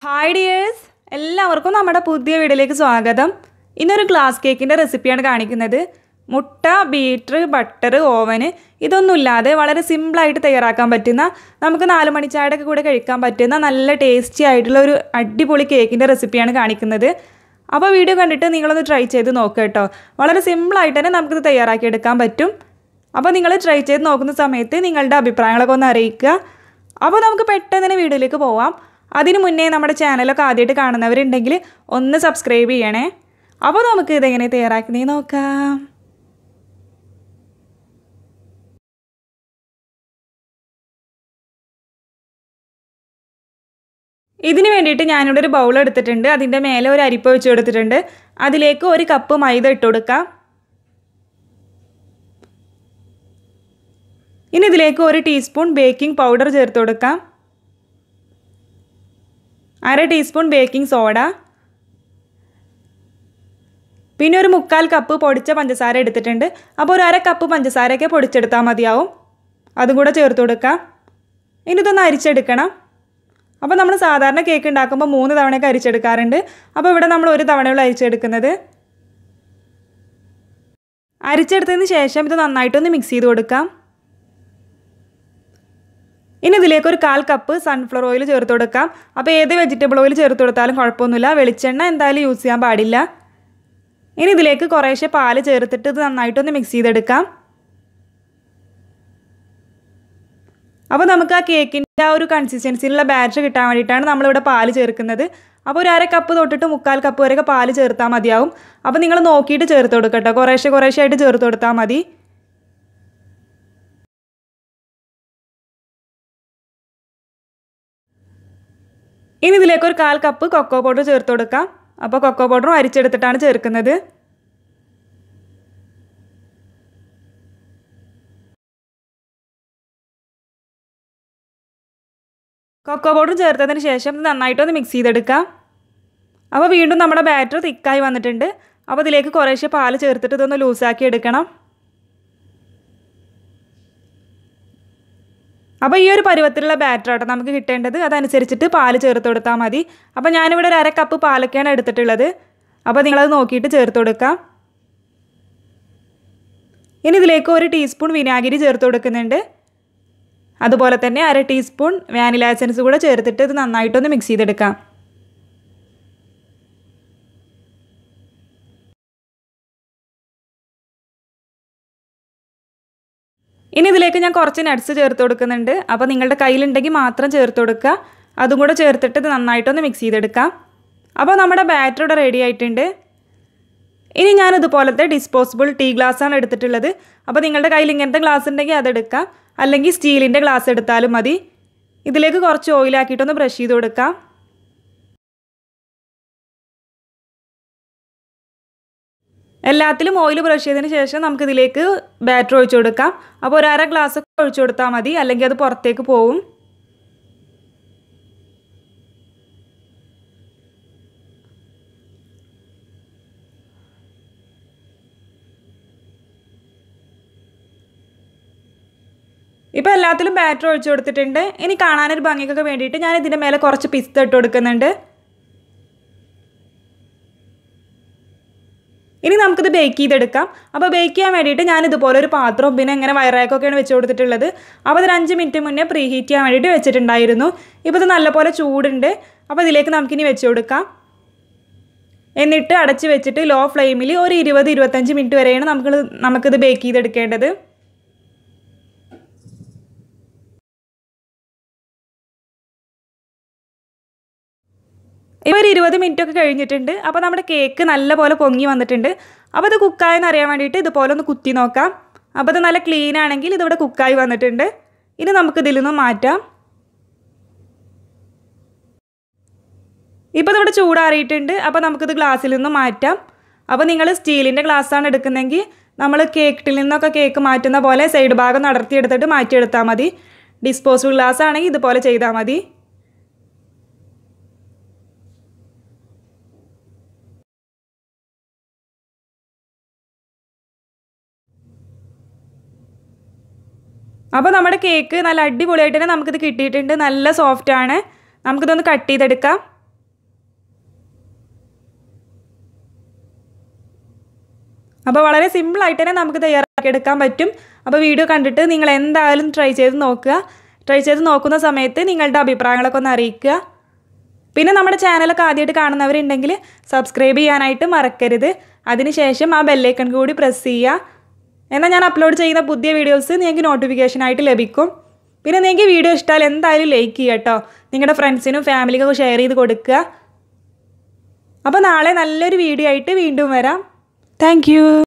hi dears എല്ലാവർക്കും നമ്മുടെ പുതിയ വീഡിയോയിലേക്ക് സ്വാഗതം ഇന്നൊരു ഗ്ലാസ് കേക്കിൻ്റെ റെസിപ്പിയാണ് കാണിക്കുന്നത് മുട്ട ബീറ്റർ ബട്ടർ ഓവന് ഇതൊന്നുമില്ലാതെ വളരെ സിമ്പിളായിട്ട് തയ്യാറാക്കാൻ പറ്റുന്ന നമുക്ക് നാല് മണിച്ചായുടെ ഒക്കെ കൂടെ കഴിക്കാൻ പറ്റുന്ന നല്ല ടേസ്റ്റി ആയിട്ടുള്ള ഒരു അടിപൊളി കേക്കിൻ്റെ റെസിപ്പിയാണ് കാണിക്കുന്നത് അപ്പോൾ വീഡിയോ കണ്ടിട്ട് നിങ്ങളൊന്ന് ട്രൈ ചെയ്ത് നോക്കുക കേട്ടോ വളരെ സിമ്പിളായിട്ട് തന്നെ നമുക്കിത് തയ്യാറാക്കിയെടുക്കാൻ പറ്റും അപ്പോൾ നിങ്ങൾ ട്രൈ ചെയ്ത് നോക്കുന്ന സമയത്ത് നിങ്ങളുടെ അഭിപ്രായങ്ങളൊക്കെ ഒന്ന് അറിയിക്കുക അപ്പോൾ നമുക്ക് പെട്ടെന്ന് തന്നെ വീഡിയോയിലേക്ക് പോവാം അതിന് മുന്നേ നമ്മുടെ ചാനലൊക്കെ ആദ്യമായിട്ട് കാണുന്നവരുണ്ടെങ്കിൽ ഒന്ന് സബ്സ്ക്രൈബ് ചെയ്യണേ അപ്പോൾ നമുക്ക് ഇതെങ്ങനെ തയ്യാറാക്കുന്നേ നോക്കാം ഇതിന് വേണ്ടിയിട്ട് ഞാനിവിടെ ഒരു ബൗൾ എടുത്തിട്ടുണ്ട് അതിൻ്റെ മേലെ ഒരു അരിപ്പ വെച്ച് കൊടുത്തിട്ടുണ്ട് അതിലേക്ക് ഒരു കപ്പ് മൈദ ഇട്ട് കൊടുക്കാം ഇനി ഇതിലേക്ക് ഒരു ടീസ്പൂൺ ബേക്കിംഗ് പൗഡർ ചേർത്ത് കൊടുക്കാം അര ടീസ്പൂൺ ബേക്കിംഗ് സോഡ പിന്നെ ഒരു മുക്കാൽ കപ്പ് പൊടിച്ച പഞ്ചസാര എടുത്തിട്ടുണ്ട് അപ്പോൾ ഒരു അര കപ്പ് പഞ്ചസാരയൊക്കെ പൊടിച്ചെടുത്താൽ മതിയാവും അതും കൂടെ ചേർത്ത് കൊടുക്കാം ഇനി ഇതൊന്ന് അരിച്ചെടുക്കണം അപ്പോൾ നമ്മൾ സാധാരണ കേക്ക് ഉണ്ടാക്കുമ്പോൾ മൂന്ന് തവണയൊക്കെ അരിച്ചെടുക്കാറുണ്ട് അപ്പോൾ ഇവിടെ നമ്മൾ ഒരു തവണയുള്ള അരിച്ചെടുക്കുന്നത് അരിച്ചെടുത്തതിന് ശേഷം ഇത് നന്നായിട്ടൊന്ന് മിക്സ് ചെയ്ത് കൊടുക്കാം ഇനി ഇതിലേക്ക് ഒരു കാൽ കപ്പ് സൺഫ്ലവർ ഓയിൽ ചേർത്ത് കൊടുക്കാം അപ്പോൾ ഏത് വെജിറ്റബിൾ ഓയിൽ ചേർത്ത് കൊടുത്താലും കുഴപ്പമൊന്നുമില്ല വെളിച്ചെണ്ണ എന്തായാലും യൂസ് ചെയ്യാൻ പാടില്ല ഇനി ഇതിലേക്ക് കുറേശ്ശെ പാല് ചേർത്തിട്ട് ഇത് നന്നായിട്ടൊന്ന് മിക്സ് ചെയ്തെടുക്കാം അപ്പോൾ നമുക്ക് ആ കേക്കിൻ്റെ ആ ഒരു കൺസിസ്റ്റൻസിയിലുള്ള ബാറ്റർ കിട്ടാൻ വേണ്ടിയിട്ടാണ് നമ്മളിവിടെ പാല് ചേർക്കുന്നത് അപ്പോൾ ഒരു അര കപ്പ് തൊട്ടിട്ട് മുക്കാൽ കപ്പ് വരെയൊക്കെ പാല് ചേർത്താൽ മതിയാവും അപ്പോൾ നിങ്ങൾ നോക്കിയിട്ട് ചേർത്ത് കൊടുക്കട്ടോ കുറേശ്ശെ കുറേശ്ശെ ആയിട്ട് ചേർത്ത് കൊടുത്താൽ മതി ഇനി ഇതിലേക്ക് ഒരു കാൽ കപ്പ് കൊക്കോ പൗഡർ ചേർത്ത് കൊടുക്കാം അപ്പോൾ കൊക്കോ പൗഡറും അരിച്ചെടുത്തിട്ടാണ് ചേർക്കുന്നത് കൊക്കോ പൗഡർ ചേർത്തതിന് ശേഷം ഇത് നന്നായിട്ടൊന്ന് മിക്സ് ചെയ്തെടുക്കാം അപ്പോൾ വീണ്ടും നമ്മുടെ ബാറ്റർ തിക്കായി വന്നിട്ടുണ്ട് അപ്പോൾ ഇതിലേക്ക് കുറേശ്ശെ പാൽ ചേർത്തിട്ട് ഇതൊന്ന് ലൂസാക്കി എടുക്കണം അപ്പോൾ ഈ ഒരു പരുവത്തിലുള്ള ബാറ്റർ ആട്ടോ നമുക്ക് കിട്ടേണ്ടത് അതനുസരിച്ചിട്ട് പാൽ ചേർത്ത് കൊടുത്താൽ മതി അപ്പോൾ ഞാനിവിടെ ഒരു അര കപ്പ് പാലൊക്കെയാണ് എടുത്തിട്ടുള്ളത് അപ്പോൾ നിങ്ങളത് നോക്കിയിട്ട് ചേർത്ത് കൊടുക്കാം ഇനി ഇതിലേക്ക് ഒരു ടീസ്പൂൺ വിനാഗിരി ചേർത്ത് കൊടുക്കുന്നുണ്ട് അതുപോലെ തന്നെ അര ടീസ്പൂൺ വാനില എസൻസ് കൂടെ ചേർത്തിട്ട് ഇത് നന്നായിട്ടൊന്ന് മിക്സ് ചെയ്തെടുക്കാം ഇനി ഇതിലേക്ക് ഞാൻ കുറച്ച് നട്ട്സ് ചേർത്ത് കൊടുക്കുന്നുണ്ട് അപ്പോൾ നിങ്ങളുടെ കയ്യിലുണ്ടെങ്കിൽ മാത്രം ചേർത്ത് കൊടുക്കുക അതും കൂടെ ചേർത്തിട്ട് ഇത് നന്നായിട്ടൊന്ന് മിക്സ് ചെയ്തെടുക്കാം അപ്പോൾ നമ്മുടെ ബാറ്റർ ഇവിടെ റെഡി ആയിട്ടുണ്ട് ഇനി ഞാൻ ഇതുപോലത്തെ ഡിസ്പോസിബിൾ ടീ ഗ്ലാസ്സാണ് എടുത്തിട്ടുള്ളത് അപ്പോൾ നിങ്ങളുടെ കയ്യിൽ ഇങ്ങനത്തെ ഗ്ലാസ് ഉണ്ടെങ്കിൽ അതെടുക്കാം അല്ലെങ്കിൽ സ്റ്റീലിൻ്റെ ഗ്ലാസ് എടുത്താലും മതി ഇതിലേക്ക് കുറച്ച് ഓയിലാക്കിയിട്ടൊന്ന് ബ്രഷ് ചെയ്ത് കൊടുക്കാം എല്ലാത്തിലും ഓയിൽ ബ്രഷ് ചെയ്തതിന് ശേഷം നമുക്കിതിലേക്ക് ബാറ്റർ ഒഴിച്ചു കൊടുക്കാം അപ്പോൾ ഒരു അര ഗ്ലാസ് ഒഴിച്ചു കൊടുത്താൽ മതി അല്ലെങ്കിൽ അത് പുറത്തേക്ക് പോവും ഇപ്പോൾ എല്ലാത്തിലും ബാറ്റർ ഒഴിച്ചു കൊടുത്തിട്ടുണ്ട് ഇനി കാണാനൊരു ഭംഗിക്കൊക്കെ വേണ്ടിയിട്ട് ഞാൻ ഇതിൻ്റെ മേലെ കുറച്ച് പിസ്ത ഇട്ട് കൊടുക്കുന്നുണ്ട് ഇനി നമുക്കിത് ബേക്ക് ചെയ്തെടുക്കാം അപ്പോൾ ബേക്ക് ചെയ്യാൻ വേണ്ടിയിട്ട് ഞാൻ ഇതുപോലെ ഒരു പാത്രവും പിന്നെ ഇങ്ങനെ വയറാക്കൊക്കെയാണ് വെച്ച് കൊടുത്തിട്ടുള്ളത് അപ്പോൾ അതൊരു അഞ്ച് മിനിറ്റ് മുന്നേ പ്രീ ഹീറ്റ് ചെയ്യാൻ വേണ്ടിയിട്ട് വെച്ചിട്ടുണ്ടായിരുന്നു ഇപ്പോൾ ഇത് നല്ലപോലെ ചൂടുണ്ട് അപ്പോൾ ഇതിലേക്ക് നമുക്കിനി വെച്ച് കൊടുക്കാം എന്നിട്ട് അടച്ച് വെച്ചിട്ട് ലോ ഫ്ലെയിമിൽ ഒരു ഇരുപത് ഇരുപത്തഞ്ച് മിനിറ്റ് വരെയാണ് നമുക്ക് നമുക്കിത് ബേക്ക് ചെയ്തെടുക്കേണ്ടത് ഇപ്പോൾ ഒരു ഇരുപത് മിനിറ്റ് ഒക്കെ കഴിഞ്ഞിട്ടുണ്ട് അപ്പോൾ നമ്മുടെ കേക്ക് നല്ലപോലെ പൊങ്ങി വന്നിട്ടുണ്ട് അപ്പോൾ ഇത് കുക്കായെന്ന് അറിയാൻ വേണ്ടിയിട്ട് ഇതുപോലെ ഒന്ന് കുത്തി നോക്കാം അപ്പോൾ ഇത് നല്ല ക്ലീൻ ആണെങ്കിൽ ഇതിവിടെ കുക്കായി വന്നിട്ടുണ്ട് ഇനി നമുക്ക് ഇതിൽ നിന്ന് മാറ്റാം ഇപ്പോൾ ഇതിവിടെ ചൂടാറിയിട്ടുണ്ട് അപ്പോൾ നമുക്കിത് ഗ്ലാസ്സിൽ നിന്ന് മാറ്റാം അപ്പോൾ നിങ്ങൾ സ്റ്റീലിൻ്റെ ഗ്ലാസ്സാണ് എടുക്കുന്നതെങ്കിൽ നമ്മൾ കേക്കിൽ നിന്നൊക്കെ കേക്ക് മാറ്റുന്ന പോലെ സൈഡ് ഭാഗം നടത്തിയെടുത്തിട്ട് മാറ്റിയെടുത്താൽ മതി ഡിസ്പോസിബിൾ ഗ്ലാസ് ആണെങ്കിൽ ഇതുപോലെ ചെയ്താൽ മതി അപ്പോൾ നമ്മുടെ കേക്ക് നല്ല അടിപൊളിയായിട്ട് തന്നെ നമുക്കിത് കിട്ടിയിട്ടുണ്ട് നല്ല സോഫ്റ്റ് ആണ് നമുക്കിതൊന്ന് കട്ട് ചെയ്തെടുക്കാം അപ്പോൾ വളരെ സിമ്പിളായിട്ട് തന്നെ നമുക്ക് തയ്യാറാക്കിയെടുക്കാൻ പറ്റും അപ്പോൾ വീഡിയോ കണ്ടിട്ട് നിങ്ങൾ എന്തായാലും ട്രൈ ചെയ്ത് നോക്കുക ട്രൈ ചെയ്ത് നോക്കുന്ന സമയത്ത് നിങ്ങളുടെ അഭിപ്രായങ്ങളൊക്കെ ഒന്ന് അറിയിക്കുക പിന്നെ നമ്മുടെ ചാനലൊക്കെ ആദ്യമായിട്ട് കാണുന്നവരുണ്ടെങ്കിൽ സബ്സ്ക്രൈബ് ചെയ്യാനായിട്ട് മറക്കരുത് അതിനുശേഷം ആ ബെല്ലൈക്കൺ കൂടി പ്രസ് ചെയ്യുക എന്നാൽ ഞാൻ അപ്ലോഡ് ചെയ്യുന്ന പുതിയ വീഡിയോസ് നിങ്ങൾക്ക് നോട്ടിഫിക്കേഷനായിട്ട് ലഭിക്കും പിന്നെ നിങ്ങൾക്ക് വീഡിയോ ഇഷ്ടമായാൽ എന്തായാലും ലൈക്ക് ചെയ്യുക കേട്ടോ നിങ്ങളുടെ ഫ്രണ്ട്സിനും ഫാമിലിക്കൊക്കെ ഷെയർ ചെയ്ത് കൊടുക്കുക അപ്പോൾ നാളെ നല്ലൊരു വീഡിയോ ആയിട്ട് വീണ്ടും വരാം താങ്ക്